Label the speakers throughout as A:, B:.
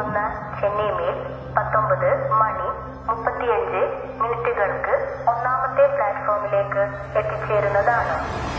A: പോകുന്ന ചെന്നൈ മെയിൽ പത്തൊമ്പത് മണി മുപ്പത്തിയഞ്ച് മിനിറ്റുകൾക്ക് ഒന്നാമത്തെ പ്ലാറ്റ്ഫോമിലേക്ക് എത്തിച്ചേരുന്നതാണ്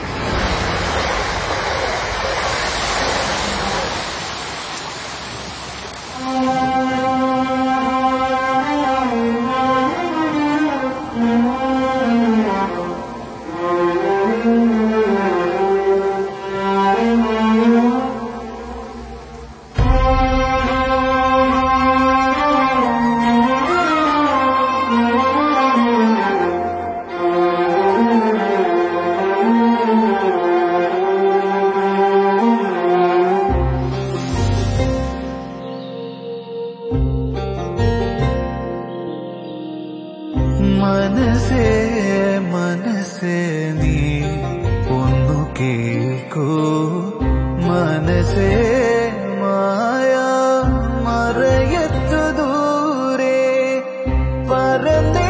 B: മനസ്സേ മനസ്സേ നീ ഒന്നു കേൾക്കൂ മനസ്സേ മായ മറയത്തു ദൂരെ പറന്നേ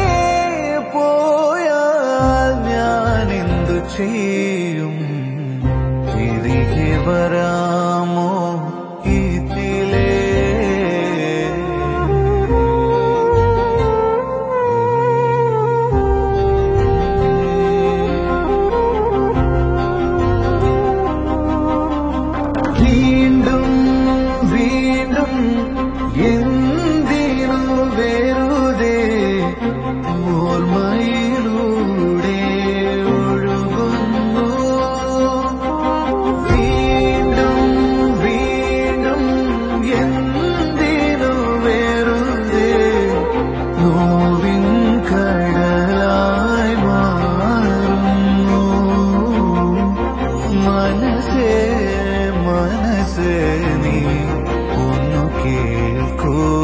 B: പോയാൽ ഞാൻ എന്തു ചെയ്യും തിരികെ വരാമോ ഇതിലേ വീണ്ടും വീണ്ടും എന്തിനു വെറുതെ ഓർമ്മയിലൂടെ ഒഴുകുന്നു വീണ്ടും വീണ്ടും എന്തിനു വെറുതെ നോവിൻ കടലായി മാറുന്നു മനസ്സേ മനസ്സേ നീ ഒന്നു കേൾക്കൂ